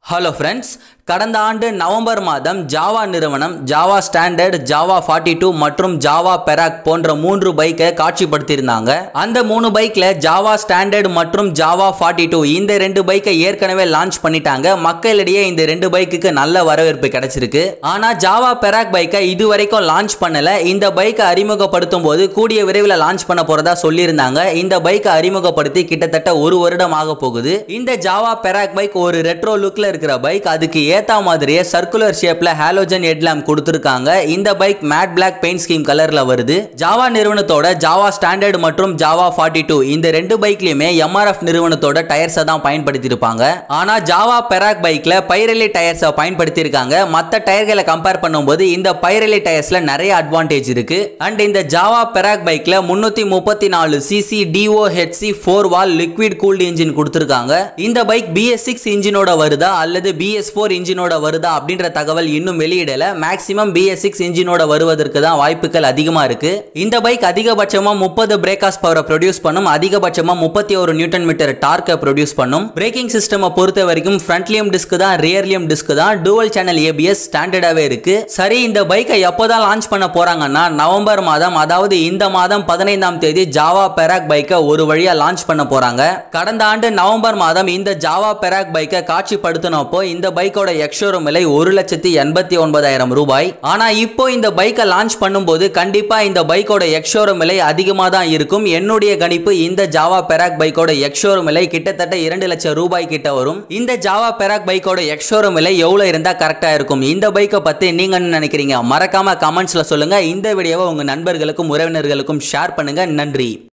hello friends கடந்த ஆண்டு November மாதம் ஜாவா நிறுவனம் Jawa Standard Jawa forty two மற்றும் ஜாவா பெராக் போன்ற மூன்று பைக்கை காட்சிப்படுத்தியிருந்தாங்க அந்த மூணு பைக்கில் ஜாவா ஸ்டாண்டர்ட் மற்றும் ஜாவா ஃபார்ட்டி டூ இந்த ரெண்டு பைக்கை ஏற்கனவே லான்ச் பண்ணிட்டாங்க மக்களிடையே இந்த ரெண்டு பைக்குக்கு நல்ல வரவேற்பு கிடைச்சிருக்கு ஆனால் ஜாவா பெராக் பைக்கை இது வரைக்கும் லான்ச் பண்ணல இந்த பைக்கை அறிமுகப்படுத்தும் போது கூடிய விரைவில் லான்ச் பண்ண போறதா சொல்லியிருந்தாங்க இந்த பைக்கை அறிமுகப்படுத்தி கிட்டத்தட்ட ஒரு வருடம் ஆக போகுது இந்த ஜாவா பெராக் பைக் ஒரு ரெட்ரோ லுக்ல இருக்கிற பைக் அதுக்கு ஏத்தா மாதிரியே சர்க்குலர் ஷேப்ல ஹாலோஜன் ஹெட்லாம்ப் கொடுத்துருக்காங்க இந்த bike matte black paint scheme கலர்ல வருது ஜாவா நிறுவனத்தோட ஜாவா ஸ்டாண்டர்ட் மற்றும் ஜாவா ஃபார்ட்டி டூ இந்த ரெண்டு பைக்லயுமே எம்ஆர்எஃப் நிறுவனத்தோட டயர்ஸை தான் பயன்படுத்தியிருப்பாங்க ஆனா ஜாவா பெராக் பைக்ல பைரலி டயர்ஸை பயன்படுத்தியிருக்காங்க மற்ற டயர்களை கம்பேர் பண்ணும்போது இந்த பைரலி டயர்ஸ்ல நிறைய அட்வான்டேஜ் இருக்கு அண்ட் இந்த ஜாவா பெராக் பைக்ல முன்னூத்தி முப்பத்தி நாலு CC DOHC four valve liquid cooled engine கொடுத்துருக்காங்க இந்த பைக் பிஎஸ் சிக்ஸ் இன்ஜினோட வருதா அல்லது பிஎஸ் ஃபோர் இன்ஜினோட வருதா அப்படின்ற தகவல் இன்னும் வெளியிடல மேக்ஸிமம் பிஎஸ் சிக்ஸ் இன்ஜினோட வருவதற்கு தான் வாய்ப்புகள் அதிகமா இருக்கு இந்த பைக் அதிகபட்சமா முப்பது பிரேக்காஸ் பவரை ப்ரொடியூஸ் பண்ணும் அதிகபட்சமா முப்பத்தி ஒரு நியூட்டன் மீட்டர் டார்க்கை ப்ரொடியூஸ் பண்ணும் பிரேக்கிங் சிஸ்டம் பொறுத்த வரைக்கும் ஃப்ரண்ட்லியம் டிஸ்க் தான் ரியர்லியம் டிஸ்க் தான் டூவல் சேனல் ஏபிஎஸ் ஸ்டாண்டர்டாவே இருக்கு சரி இந்த பைக்கை எப்போதான் லான்ச் பண்ண போறாங்கன்னா நவம்பர் மாதம் அதாவது இந்த மாதம் பதினைந்தாம் தேதி ஜாவா பெராக் பைக்கை ஒரு வழியா லான்ச் பண்ண போறாங்க கடந்த ஆண்டு நவம்பர் மாதம் இந்த ஜாவா பெராக் பைக்கை காட்சிப்படுத்தினப்போ இந்த பைக்கோட எக்ஷோரூம் விலை ஒரு லட்சத்தி எண்பத்தி ஒன்பதாயிரம் ரூபாய் ஆனா இப்போ இந்த பைக்கை லான்ச் பண்ணும்போது கண்டிப்பா இந்த பைக்கோட எக்ஷோரூம் விலை அதிகமாக தான் இருக்கும் என்னுடைய கணிப்பு இந்த ஜாவா பெராக் பைக்கோட எக்ஷோரூம் விலை கிட்டத்தட்ட இரண்டு லட்சம் ரூபாய் கிட்ட வரும் இந்த ஜாவா பெராக் பைக்கோட எக்ஷோரூம் விலை எவ்வளவு இருந்தா கரெக்டா இருக்கும் இந்த பைக்கை பத்தி நீங்க என்ன நினைக்கிறீங்க மறக்காம கமெண்ட்ஸ்ல சொல்லுங்க இந்த வீடியோவை உங்க நண்பர்களுக்கும் உறவினர்களுக்கும் ஷேர் பண்ணுங்க நன்றி